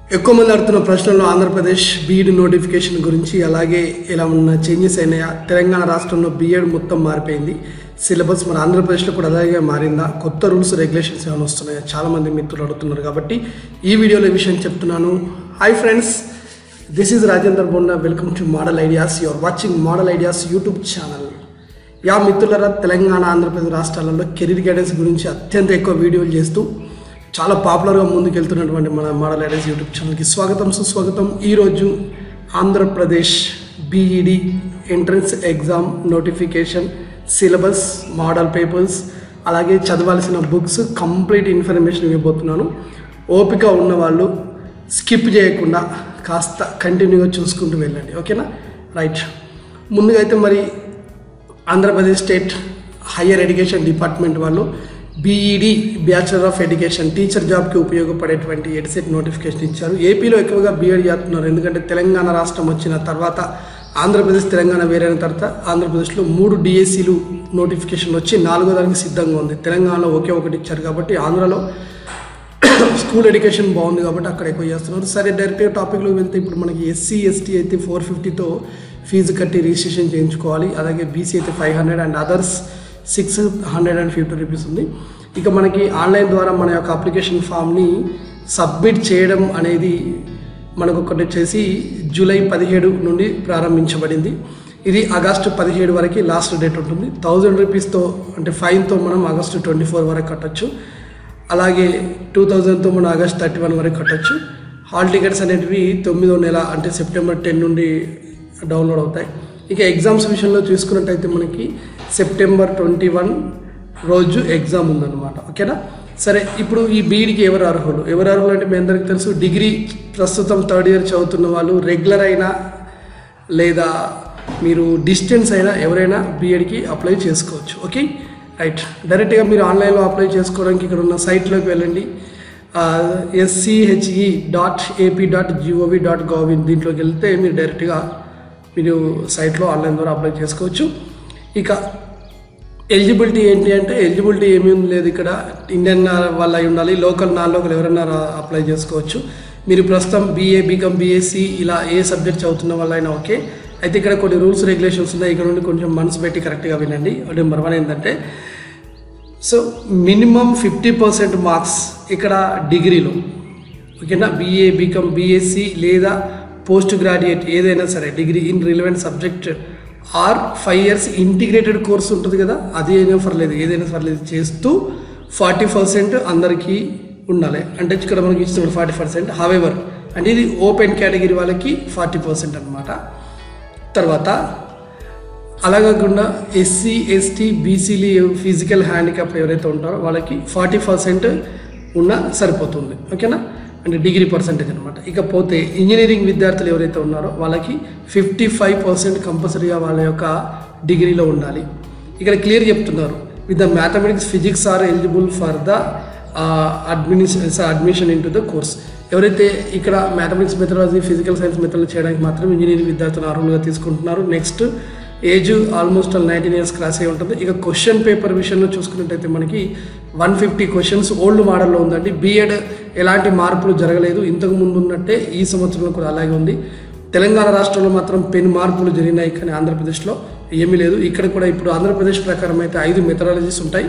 ఎక్కువ మంది అడుగుతున్న ప్రశ్నలు ఆంధ్రప్రదేశ్ బీఈడి నోటిఫికేషన్ గురించి అలాగే ఇలా ఉన్న చేంజెస్ అయినాయా తెలంగాణ రాష్ట్రంలో బీఎడ్ మొత్తం మారిపోయింది సిలబస్ మన ఆంధ్రప్రదేశ్లో కూడా అలాగే మారిందా కొత్త రూల్స్ రెగ్యులేషన్స్ ఏమైనా వస్తున్నాయా చాలా మంది మిత్రులు అడుగుతున్నారు కాబట్టి ఈ వీడియోలో ఈ విషయం చెప్తున్నాను hi friends this is Rajender Bonda welcome to model ideas your watching model ideas YouTube channel yeah మిత్రులరా తెలంగాణ ఆంధ్రప్రదేశ్ రాష్ట్రాలలో కెరీర్ గైడెన్స్ గురించి అత్యంత ఎక్కువ వీడియోలు చేస్తూ చాలా పాపులర్గా ముందుకెళ్తున్నటువంటి మన మోడల్ ఐడియాస్ యూట్యూబ్ ఛానల్కి స్వాగతం సుస్వాగతం ఈరోజు Andhra Pradesh BEd entrance exam notification syllabus model papers అలాగే చదవాల్సిన బుక్స్ కంప్లీట్ ఇన్ఫర్మేషన్ ఇవ్వబోతున్నాను ఓపిక ఉన్న వాళ్ళు స్కిప్ చేయకుండా కాస్త కంటిన్యూగా చూసుకుంటూ వెళ్ళండి ఓకేనా రైట్ ముందుగా అయితే మరి Andhra Pradesh state higher education department వాళ్ళు BEd bachelor of education teacher జాబ్కి ఉపయోగపడేటువంటి ఎడ్సెట్ నోటిఫికేషన్ ఇచ్చారు ఏపీలో ఎక్కువగా బీఎడ్ చేస్తున్నారు ఎందుకంటే తెలంగాణ రాష్ట్రం వచ్చిన తర్వాత ఆంధ్రప్రదేశ్ తెలంగాణ వేరైన తర్వాత ఆంధ్రప్రదేశ్లో మూడు డిఎస్సీలు నోటిఫికేషన్ వచ్చి నాలుగో దానికి సిద్ధంగా ఉంది తెలంగాణలో ఒకే ఒకటి ఇచ్చారు కాబట్టి ఆంధ్రలో స్కూల్ ఎడ్యుకేషన్ బాగుంది కాబట్టి అక్కడ ఎక్కువ చేస్తున్నారు సరే డైరెక్ట్గా టాపిక్లోకి వెళ్తే ఇప్పుడు మనకి ఎస్సీ ఎస్టీ అయితే ఫోర్ ఫిఫ్టీతో ఫీజు కట్టి రిజిస్ట్రేషన్ చేయించుకోవాలి అలాగే బీసీ అయితే five hundred and others six hundred and fifty rupees ఉంది ఇక మనకి ఆన్లైన్ ద్వారా మన యొక్క అప్లికేషన్ ఫామ్ని సబ్మిట్ చేయడం అనేది మనకు ఒకటి వచ్చేసి జూలై పదిహేడు నుండి ప్రారంభించబడింది ఇది ఆగస్టు పదిహేడు వరకు లాస్ట్ డేట్ ఉంటుంది థౌజండ్ రూపీస్తో అంటే ఫైన్తో మనం ఆగస్టు ట్వంటీ ఫోర్ వరకు కట్టొచ్చు అలాగే టూ థౌజండ్తో మనం ఆగస్ట్ థర్టీ వన్ వరకు కట్టొచ్చు హాల్ టికెట్స్ అనేటివి తొమ్మిదో నెల అంటే సెప్టెంబర్ టెన్ నుండి డౌన్లోడ్ అవుతాయి ఇక ఎగ్జామ్స్ విషయంలో చూసుకున్నట్టయితే మనకి సెప్టెంబర్ ట్వంటీ వన్ రోజు ఎగ్జామ్ ఉందన్నమాట ఓకేనా సరే ఇప్పుడు ఈ బీఈడికి ఎవరు అర్హులు ఎవరు అర్హులు అంటే మీ అందరికీ తెలుసు డిగ్రీ ప్రస్తుతం థర్డ్ ఇయర్ చదువుతున్న వాళ్ళు రెగ్యులర్ అయినా లేదా మీరు డిస్టెన్స్ అయినా ఎవరైనా బీఎడ్కి అప్లై చేసుకోవచ్చు ఓకే రైట్ డైరెక్ట్గా మీరు ఆన్లైన్లో అప్లై చేసుకోవడానికి ఇక్కడ ఉన్న సైట్లోకి వెళ్ళండి SCHE dot AP dot GOV dot gov in దీంట్లోకి వెళ్తే మీరు డైరెక్ట్గా మీరు సైట్లో ఆన్లైన్ ద్వారా అప్లై చేసుకోవచ్చు ఇక ఎలిజిబిలిటీ ఏంటి అంటే ఎలిజిబిలిటీ ఏమీ లేదు ఇక్కడ ఇండియన్ వాళ్ళు అయి ఉండాలి లోకల్ నాన్ లోకల్ ఎవరైనా రా- అప్లై చేసుకోవచ్చు మీరు ప్రస్తుతం బీఏ బీకామ్ బీఎస్సీ ఇలా ఏ సబ్జెక్ట్ చదువుతున్న వాళ్ళైనా ఓకే అయితే ఇక్కడ కొన్ని రూల్స్ రెగ్యులేషన్స్ ఉన్నాయి ఇక్కడ నుండి కొంచెం మనసు పెట్టి కరెక్ట్గా వినండి నెంబర్ వన్ ఏంటంటే so minimum fifty percent marks ఇక్కడ డిగ్రీలో ఓకేనా బీఏ బీకామ్ బీఎస్సీ లేదా పోస్ట్ గ్రాడ్యుయేట్ ఏదైనా సరే degree in relevant subject or five years integrated course ఉంటుంది కదా అది అయినా పర్లేదు ఏదైనా పర్లేదు చేస్తూ ఫార్టీ పర్సెంట్ అందరికీ ఉండాలి అంటే ఇక్కడ మనకి ఇస్తున్న ఫార్టీ పర్సెంట్ హవెవర్ అంటే ఇది ఓపెన్ కేటగిరీ వాళ్ళకి ఫార్టీ పర్సెంట్ అనమాట తర్వాత అలా కాకుండా ఎస్సీ ఎస్టీ బీసీలు ఫిజికల్ హ్యాండిక్యాప్ ఎవరైతే ఉంటారో వాళ్ళకి ఫార్టీ పర్సెంట్ ఉన్నా సరిపోతుంది ఓకేనా అంటే డిగ్రీ పర్సెంటేజ్ అనమాట ఇకపోతే ఇంజనీరింగ్ విద్యార్థులు ఎవరైతే ఉన్నారో వాళ్ళకి ఫిఫ్టీ ఫైవ్ పర్సెంట్ కంపల్సరీగా వాళ్ళ యొక్క డిగ్రీలో ఉండాలి ఇక్కడ క్లియర్ చెప్తున్నారు with the mathematics physics are eligible for the adminis admission in to the course ఎవరైతే ఇక్కడ mathematics methodology physical science methodology చేయడానికి మాత్రం ఇంజనీరింగ్ విద్యార్థులు అర్హులుగా తీసుకుంటున్నారు next age almost nineteen years cross అయి ఉంటుంది ఇక క్వశ్చన్ పేపర్ విషయంలో చూసుకున్నట్టయితే మనకి వన్ ఫిఫ్టీ క్వశ్చన్స్ ఓల్డ్ మోడల్లో ఉందండి బీఎడ్ ఎలాంటి మార్పులు జరగలేదు ఇంతకు ముందు ఉన్నట్టే ఈ సంవత్సరంలో కూడా అలాగే ఉంది తెలంగాణ రాష్ట్రంలో మాత్రం పెను మార్పులు జరిగినాయి కానీ ఆంధ్రప్రదేశ్లో ఏమీ లేదు ఇక్కడ కూడా ఇప్పుడు ఆంధ్రప్రదేశ్ ప్రకారం అయితే ఐదు మెథడాలజీస్ ఉంటాయి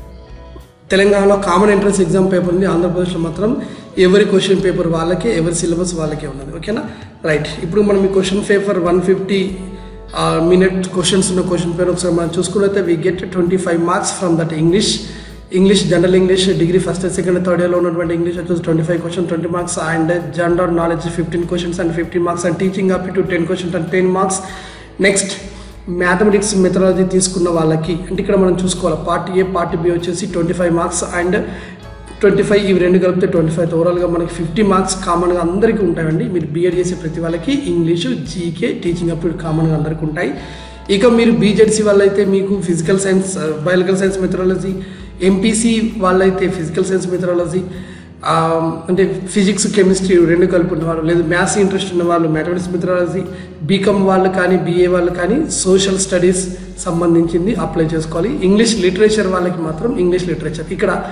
తెలంగాణలో కామన్ ఎంట్రన్స్ ఎగ్జామ్ పేపర్ ఉంది ఆంధ్రప్రదేశ్లో మాత్రం ఎవరి క్వశ్చన్ పేపర్ వాళ్ళకే ఎవరి సిలబస్ వాళ్ళకే ఉన్నది ఓకేనా రైట్ ఇప్పుడు మనం ఈ question paper one fifty minute questions ఉన్న క్వశ్చన్ పేపర్ ఒకసారి మనం చూసుకున్నట్లయితే we get twenty five marks from that English English general English degree first second third ఇయర్లో ఉన్నటువంటి ఇంగ్లీష్ వచ్చేసి twenty five question twenty marks and general knowledge fifteen questions and fifteen marks and teaching up to ten questions and ten marks next mathematics methodology తీసుకున్న వాళ్ళకి అంటే ఇక్కడ మనం చూసుకోవాలి part A part B వచ్చేసి twenty five marks and twenty five ఇవి రెండు కలిపితే ట్వంటీ ఫైవ్ ఓవరాల్గా మనకి ఫిఫ్టీ మార్క్స్ కామన్గా అందరికీ ఉంటాయండి మీరు బీఎడ్ చేసే ప్రతి వాళ్ళకి ఇంగ్లీషు జీకే టీచింగ్ అప్పుడు కామన్గా అందరికీ ఉంటాయి ఇక మీరు బీజెడ్సీ వాళ్ళైతే మీకు physical science biological science methodology MPC వాళ్ళైతే ఫిజికల్ సైన్స్ మెథడాలజీ ఆ, అంటే ఫిజిక్స్ కెమిస్ట్రీ రెండు కలిపి ఉన్న వాళ్ళు లేదు మ్యాథ్స్ ఇంట్రెస్ట్ ఉన్న వాళ్ళు మ్యాథమెటిక్స్ మెథడాలజీ బీకామ్ వాళ్ళు కానీ బీఏ వాళ్ళు కానీ సోషల్ స్టడీస్ సంబంధించింది అప్లై చేసుకోవాలి ఇంగ్లీష్ లిటరేచర్ వాళ్ళకి మాత్రం ఇంగ్లీష్ లిటరేచర్ ఇక్కడ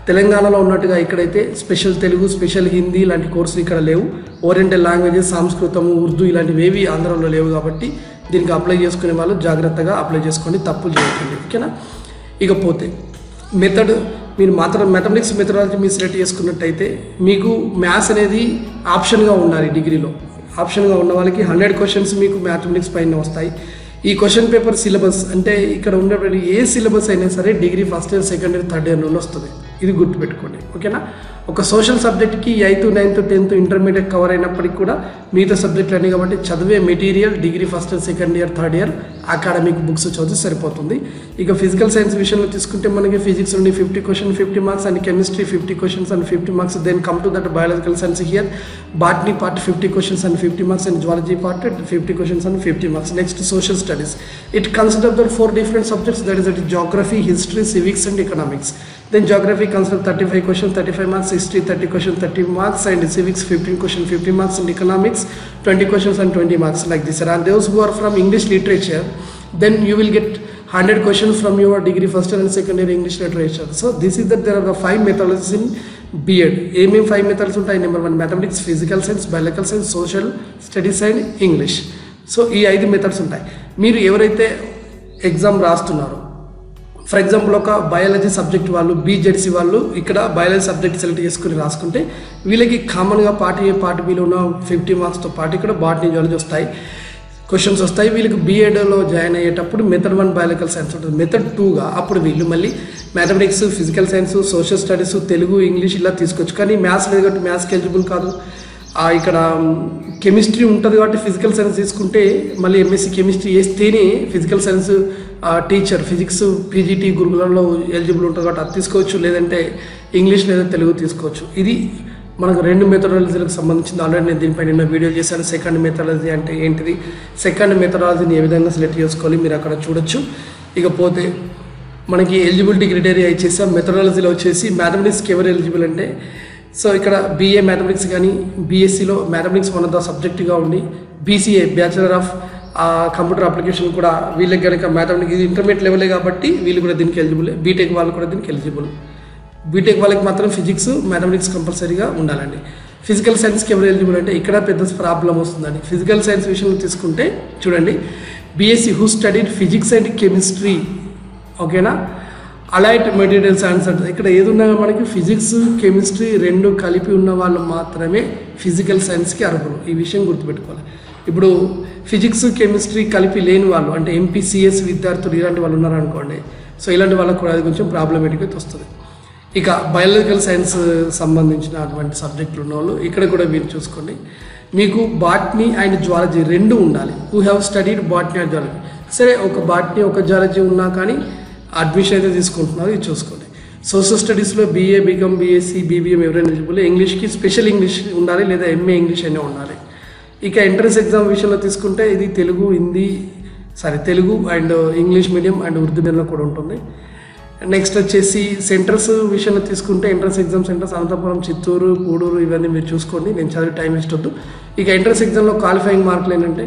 తెలంగాణలో ఉన్నట్టుగా ఇక్కడైతే స్పెషల్ తెలుగు స్పెషల్ హిందీ లాంటి కోర్సులు ఇక్కడ లేవు ఓరియంటల్ లాంగ్వేజెస్ సంస్కృతము ఉర్దూ ఇలాంటివి ఏవి ఆంధ్రలో లేవు కాబట్టి దీనికి అప్లై చేసుకునే వాళ్ళు జాగ్రత్తగా అప్లై చేసుకోండి తప్పులు చేయకండి ఓకేనా ఇకపోతే మెథడ్ మీరు మాత్రం మ్యాథమెటిక్స్ మెథడాలజీ మీరు సెలెక్ట్ చేసుకున్నట్టయితే మీకు మ్యాథ్స్ అనేది ఆప్షన్గా ఉండాలి డిగ్రీలో ఆప్షన్గా ఉన్న వాళ్ళకి హండ్రెడ్ క్వశ్చన్స్ మీకు మ్యాథమెటిక్స్ పైన వస్తాయి ఈ క్వశ్చన్ పేపర్ సిలబస్ అంటే ఇక్కడ ఉండేటువంటి ఏ సిలబస్ అయినా సరే degree first year second year third year నుండి వస్తుంది ఇది గుర్తుపెట్టుకోండి ఓకేనా ఒక సోషల్ సబ్జెక్ట్కి eighth ninth tenth intermediate cover అయినప్పటికీ కూడా మిగతా సబ్జెక్టులు అన్నీ కాబట్టి చదివే material degree first year second year third year academic books చదివితే సరిపోతుంది ఇక ఫిజికల్ సైన్స్ విషయంలో తీసుకుంటే మనకి ఫిజిక్స్ నుండి fifty question fifty marks and chemistry fifty questions and fifty marks then come to that biological science here botany part fifty questions and fifty marks and zoology part fifty questions and fifty marks next social studies it consider that four different subjects that is that geography history civics and economics then geography consider 35 questions 35 marks history 30 questions 30 marks and civics 15 question 50 marks and economics 20 questions and 20 marks like this and those who are from english literature then you will get 100 questions from your degree first year and second year english literature so this is that there are the five methodologies in BEd ఏమేమి five methods ఉంటాయి number one mathematics physical science biological science social studies and English so ఈ ఐదు మెథడ్స్ ఉంటాయి మీరు ఎవరైతే exam రాస్తున్నారో for example ఒక బయాలజీ సబ్జెక్ట్ వాళ్ళు బీజెడ్సీ వాళ్ళు ఇక్కడ బయాలజీ సబ్జెక్ట్ సెలెక్ట్ చేసుకుని రాసుకుంటే వీళ్ళకి కామన్గా పార్ట్ ఏ పార్ట్ బిలో ఉన్న ఫిఫ్టీ మార్క్స్తో పాటు ఇక్కడ బాటనీ జువాలజీ వస్తాయి క్వశ్చన్స్ వస్తాయి వీళ్ళకి బీఎడ్లో జాయిన్ అయ్యేటప్పుడు మెథడ్ వన్ బయాలజికల్ సైన్స్ ఉంటుంది మెథడ్ టూగా అప్పుడు వీళ్ళు మళ్ళీ mathematics physical science social studies Telugu English ఇలా తీసుకోవచ్చు కానీ మ్యాథ్స్ లేదు కాబట్టి మ్యాథ్స్కి ఎలిజిబుల్ కాదు ఆ, ఇక్కడ కెమిస్ట్రీ ఉంటుంది కాబట్టి ఫిజికల్ సైన్స్ తీసుకుంటే మళ్ళీ ఎంఎస్సి కెమిస్ట్రీ వేస్తేనే physical science teacher physics PGT గురుకులంలో ఎలిజిబుల్ ఉంటుంది కాబట్టి అది తీసుకోవచ్చు లేదంటే ఇంగ్లీష్ లేదా తెలుగు తీసుకోవచ్చు ఇది మనకు రెండు మెథడాలజీలకు సంబంధించింది ఆల్రెడీ నేను దీనిపై నిన్న వీడియో చేశాను సెకండ్ మెథడాలజీ అంటే ఏంటిది సెకండ్ మెథడాలజీని ఏ విధంగా సెలెక్ట్ చేసుకోవాలి మీరు అక్కడ చూడొచ్చు ఇకపోతే మనకి ఎలిజిబిలిటీ క్రైటీరియా ఇచ్చేసాం మెథడాలజీలో వచ్చేసి మ్యాథమెటిక్స్కి ఎవరు ఎలిజిబుల్ అంటే సో ఇక్కడ బీఏ మ్యాథమెటిక్స్ కానీ బీఎస్సీలో మ్యాథమెటిక్స్ వన్ ఆఫ్ ద సబ్జెక్టుగా ఉండి BCA bachelor of computer application కూడా వీళ్ళకి కనుక మ్యాథమెటిక్స్ ఇది ఇంటర్మీడియట్ లెవెలే కాబట్టి వీళ్ళు కూడా దీనికి ఎలిజిబుల్ బీటెక్ వాళ్ళు కూడా దీనికి ఎలిజిబుల్ బీటెక్ వాళ్ళకి మాత్రం ఫిజిక్స్ మ్యాథమెటిక్స్ కంపల్సరీగా ఉండాలండి ఫిజికల్ సైన్స్కి ఎవరు ఎలిజిబుల్ అంటే ఇక్కడ పెద్ద ప్రాబ్లం వస్తుందండి ఫిజికల్ సైన్స్ విషయంలో తీసుకుంటే చూడండి BSc who studied physics and chemistry ఓకేనా అలైట్ మెటీరియల్ సైన్స్ అంటే ఇక్కడ ఏది ఉన్నా మనకి ఫిజిక్స్ కెమిస్ట్రీ రెండు కలిపి ఉన్న వాళ్ళు మాత్రమే ఫిజికల్ సైన్స్కి అర్హులు ఈ విషయం గుర్తుపెట్టుకోవాలి ఇప్పుడు ఫిజిక్స్ కెమిస్ట్రీ కలిపి లేని వాళ్ళు అంటే ఎంపీసీఎస్ విద్యార్థులు ఇలాంటి వాళ్ళు ఉన్నారనుకోండి సో ఇలాంటి వాళ్ళకు కూడా అది కొంచెం ప్రాబ్లమేటిక్ అయితే వస్తుంది ఇక బయాలజికల్ సైన్స్ సంబంధించిన అటువంటి సబ్జెక్టులు ఉన్న వాళ్ళు ఇక్కడ కూడా మీరు చూసుకోండి మీకు బాట్నీ అండ్ జువాలజీ రెండు ఉండాలి who have studied botany and zoology సరే ఒక బాట్నీ ఒక జువాలజీ ఉన్నా కానీ అడ్మిషన్ అయితే తీసుకుంటున్నారు ఇది చూసుకోండి సోషల్ స్టడీస్లో బీఏ బీకామ్ బీఎస్సీ బీబీఎం ఎవరైనా ఎలిజిబుల్ ఇంగ్లీష్కి స్పెషల్ ఇంగ్లీష్ ఉండాలి లేదా ఎంఏ ఇంగ్లీష్ అయినా ఉండాలి ఇక ఎంట్రన్స్ ఎగ్జామ్ విషయంలో తీసుకుంటే ఇది Telugu Hindi sorry Telugu and English medium and Urdu మీడియంలో కూడా ఉంటుంది నెక్స్ట్ వచ్చేసి సెంటర్స్ విషయంలో తీసుకుంటే entrance exam centres Anantapuram Chittoor Gudur ఇవన్నీ మీరు చూసుకోండి నేను చదివి టైం వేస్ట్ వద్దు ఇక ఎంట్రన్స్ ఎగ్జామ్లో క్వాలిఫైయింగ్ మార్కులు ఏంటంటే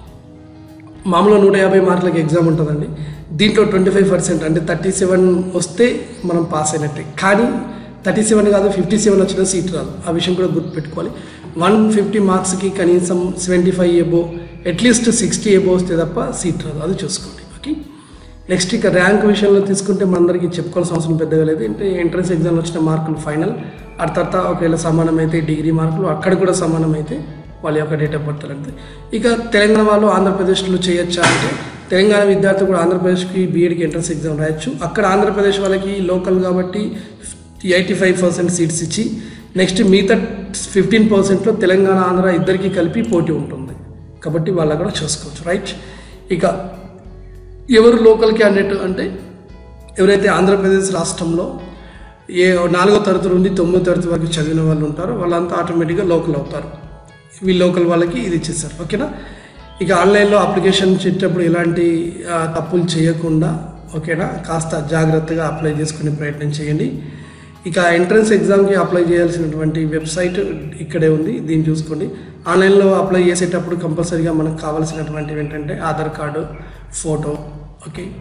మామూలుగా నూట యాభై మార్కులకి ఎగ్జామ్ ఉంటుందండి దీంట్లో ట్వంటీ ఫైవ్ పర్సెంట్ అంటే థర్టీ సెవెన్ వస్తే మనం పాస్ అయినట్టే కానీ థర్టీ సెవెన్ కాదు ఫిఫ్టీ సెవెన్ వచ్చిన సీట్ రాదు ఆ విషయం కూడా గుర్తుపెట్టుకోవాలి వన్ ఫిఫ్టీ మార్క్స్కి కనీసం seventy five above at least sixty above వస్తే తప్ప సీట్ రాదు అది చూసుకోండి ఓకే నెక్స్ట్ ఇక ర్యాంక్ విషయంలో తీసుకుంటే మనందరికీ చెప్పుకోవాల్సిన అవసరం పెద్దగా లేదు అంటే ఎంట్రన్స్ ఎగ్జామ్లో వచ్చిన మార్కులు ఫైనల్ ఆ తర్వాత ఒకవేళ సమానమైతే డిగ్రీ మార్కులు అక్కడ కూడా సమానమైతే వాళ్ళ యొక్క డేట్ ఆఫ్ బర్త్ అంతే ఇక తెలంగాణ వాళ్ళు ఆంధ్రప్రదేశ్లో చేయొచ్చా అంటే తెలంగాణ విద్యార్థులు కూడా ఆంధ్రప్రదేశ్కి బీఎడ్కి ఎంట్రన్స్ ఎగ్జామ్ రాయొచ్చు అక్కడ ఆంధ్రప్రదేశ్ వాళ్ళకి లోకల్ కాబట్టి ఎయిటీ ఫైవ్ పర్సెంట్ సీట్స్ ఇచ్చి నెక్స్ట్ మిగతా ఫిఫ్టీన్ పర్సెంట్లో తెలంగాణ ఆంధ్ర ఇద్దరికి కలిపి పోటీ ఉంటుంది కాబట్టి వాళ్ళ కూడా చూసుకోవచ్చు రైట్ ఇక ఎవరు లోకల్ క్యాండిడేట్ అంటే ఎవరైతే ఆంధ్రప్రదేశ్ రాష్ట్రంలో ఏ నాలుగో తరగతి నుండి తొమ్మిదో తరగతి వరకు చదివిన వాళ్ళు ఉంటారో వాళ్ళంతా ఆటోమేటిక్గా లోకల్ అవుతారు వీళ్ళు లోకల్ వాళ్ళకి ఇది ఇచ్చేస్తారు ఓకేనా ఇక ఆన్లైన్లో అప్లికేషన్ చేసేటప్పుడు ఎలాంటి ఆ, తప్పులు చేయకుండా ఓకేనా కాస్త జాగ్రత్తగా అప్లై చేసుకునే ప్రయత్నం చేయండి ఇక ఎంట్రన్స్ ఎగ్జామ్కి అప్లై చేయాల్సినటువంటి వెబ్సైట్ ఇక్కడే ఉంది దీన్ని చూసుకోండి ఆన్లైన్లో అప్లై చేసేటప్పుడు కంపల్సరీగా మనకు కావాల్సినటువంటివి ఏంటంటే Aadhaar card photo okay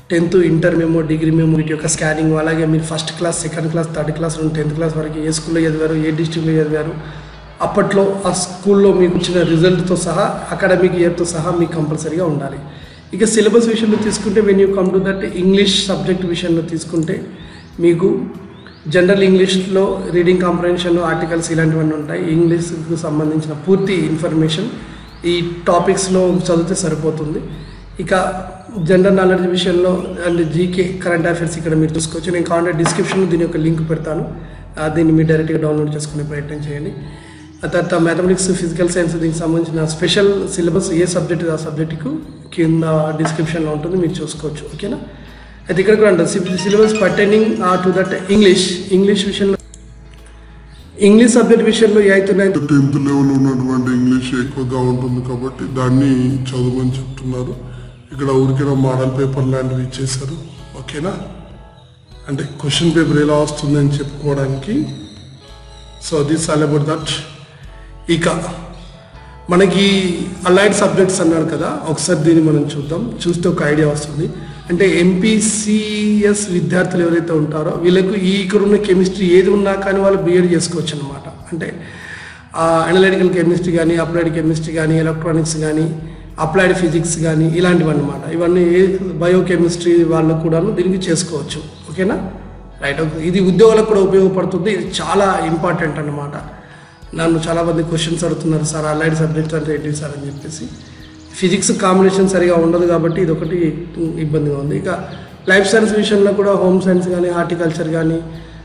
tenth inter memo degree memo వీటి యొక్క స్కానింగ్ అలాగే మీరు first class second class third class నుండి టెన్త్ క్లాస్ వరకు ఏ స్కూల్లో చదివారు ఏ డిస్ట్రిక్ట్లో చదివారు అప్పట్లో ఆ స్కూల్లో మీకు వచ్చిన రిజల్ట్తో సహా అకాడమిక్ ఇయర్తో సహా మీకు కంపల్సరీగా ఉండాలి ఇక సిలబస్ విషయంలో తీసుకుంటే when you come to that English subject విషయంలో తీసుకుంటే మీకు జనరల్ ఇంగ్లీష్లో రీడింగ్ కాంప్రహెన్షన్ ఆర్టికల్స్ ఇలాంటివన్నీ ఉంటాయి ఇంగ్లీష్కు సంబంధించిన పూర్తి ఇన్ఫర్మేషన్ ఈ టాపిక్స్లో చదివితే సరిపోతుంది ఇక జనరల్ నాలెడ్జ్ విషయంలో అండ్ జీకే కరెంట్ అఫైర్స్ ఇక్కడ మీరు చూసుకోవచ్చు నేను కావాలంటే డిస్క్రిప్షన్లో దీని యొక్క లింక్ పెడతాను ఆ, దీన్ని మీరు డైరెక్ట్గా డౌన్లోడ్ చేసుకునే ప్రయత్నం చేయండి ఆ తర్వాత మ్యాథమెటిక్స్ ఫిజికల్ సైన్స్ దీనికి సంబంధించిన స్పెషల్ సిలబస్ ఏ సబ్జెక్ట్ ఆ సబ్జెక్టుకు కింద డిస్క్రిప్షన్లో ఉంటుంది మీరు చూసుకోవచ్చు ఓకేనా అయితే ఇక్కడ కూడా ఉంటుంది syllabus pertaining to that English English విషయంలో ఇంగ్లీష్ సబ్జెక్ట్ విషయంలో ఎయిత్ నైన్త్ టెన్త్ లెవెల్ ఉన్నటువంటి ఇంగ్లీష్ ఎక్కువగా ఉంటుంది కాబట్టి దాన్ని చదవమని చెప్తున్నారు ఇక్కడ ఊరికైనా మోడల్ పేపర్ లాంటివి ఇచ్చేశారు ఓకేనా అంటే క్వశ్చన్ పేపర్ ఎలా వస్తుందని చెప్పుకోవడానికి so this all about that ఇక మనకి అలైడ్ సబ్జెక్ట్స్ అన్నారు కదా ఒకసారి దీన్ని మనం చూద్దాం చూస్తే ఒక ఐడియా వస్తుంది అంటే ఎంపీసీఎస్ విద్యార్థులు ఎవరైతే ఉంటారో వీళ్ళకు ఈ ఇక్కడ ఉన్న కెమిస్ట్రీ ఏది ఉన్నా కానీ వాళ్ళు బిఎడ్ చేసుకోవచ్చు అనమాట అంటే అనలిటికల్ కెమిస్ట్రీ కానీ అప్లైడ్ కెమిస్ట్రీ కానీ ఎలక్ట్రానిక్స్ కానీ అప్లైడ్ ఫిజిక్స్ కానీ ఇలాంటివి అనమాట ఇవన్నీ బయోకెమిస్ట్రీ వాళ్ళు కూడాను దీనికి చేసుకోవచ్చు ఓకేనా రైట్ ఇది ఉద్యోగాలకు కూడా ఉపయోగపడుతుంది ఇది చాలా ఇంపార్టెంట్ అన్నమాట నన్ను చాలామంది క్వశ్చన్స్ అడుగుతున్నారు సార్ అలైడ్ సబ్జెక్ట్స్ అంటే ఏంటి సార్ అని చెప్పేసి ఫిజిక్స్ కాంబినేషన్ సరిగా ఉండదు కాబట్టి ఇది ఒకటి ఇబ్బందిగా ఉంది ఇక లైఫ్ సైన్స్ విషయంలో కూడా హోమ్ సైన్స్ కానీ హార్టికల్చర్ కానీ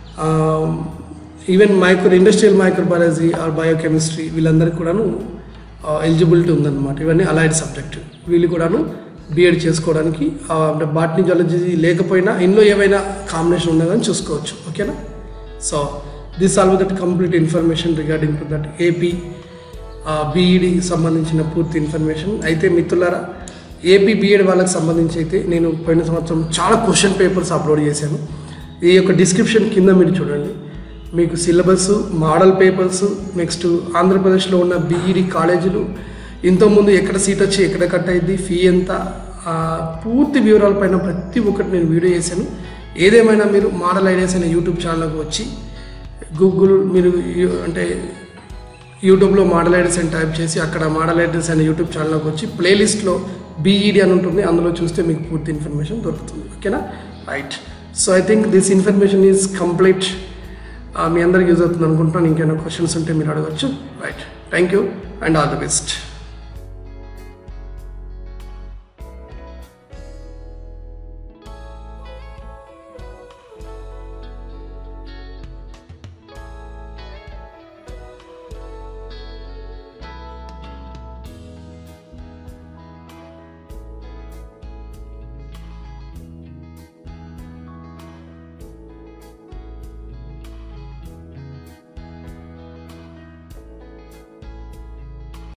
even micro industrial microbiology or biochemistry వీళ్ళందరికీ కూడాను ఎలిజిబిలిటీ ఉందన్నమాట ఇవన్నీ అలైడ్ సబ్జెక్ట్ వీళ్ళు కూడాను బీఎడ్ చేసుకోవడానికి ఆ, అంటే బాటనీ జువాలజీ లేకపోయినా ఇందులో ఏవైనా కాంబినేషన్ ఉన్నా కానీ చూసుకోవచ్చు ఓకేనా so this all that complete information regarding to that AP BEd సంబంధించిన పూర్తి ఇన్ఫర్మేషన్ అయితే మిత్రులారా ఏపీ బీఎడ్ వాళ్ళకి సంబంధించి అయితే నేను పోయిన సంవత్సరం చాలా క్వశ్చన్ పేపర్స్ అప్లోడ్ చేశాను ఈ యొక్క డిస్క్రిప్షన్ కింద మీరు చూడండి మీకు సిలబస్ మోడల్ పేపర్స్ నెక్స్ట్ ఆంధ్రప్రదేశ్లో ఉన్న బీఈడి కాలేజీలు ఇంతకుముందు ఎక్కడ సీట్ వచ్చి ఎక్కడ కట్ అయింది ఫీ ఎంత ఆ, పూర్తి వివరాల పైన ప్రతి ఒక్కటి నేను వీడియో చేశాను ఏదేమైనా మీరు మోడల్ ఐడియాస్ అనే యూట్యూబ్ ఛానల్కి వచ్చి గూగుల్ మీరు యు- అంటే యూట్యూబ్లో మోడల్ ఐడీస్ అని టైప్ చేసి అక్కడ మోడల్ ఐడీస్ అనే యూట్యూబ్ ఛానల్కి వచ్చి ప్లేలిస్ట్లో బీఈడి అని ఉంటుంది అందులో చూస్తే మీకు పూర్తి ఇన్ఫర్మేషన్ దొరుకుతుంది ఓకేనా right so I think this information is complete మీ అందరికి యూజ్ అవుతుంది అనుకుంటున్నాను ఇంకేమైనా క్వశ్చన్స్ ఉంటే మీరు అడగచ్చు right thank you and all the best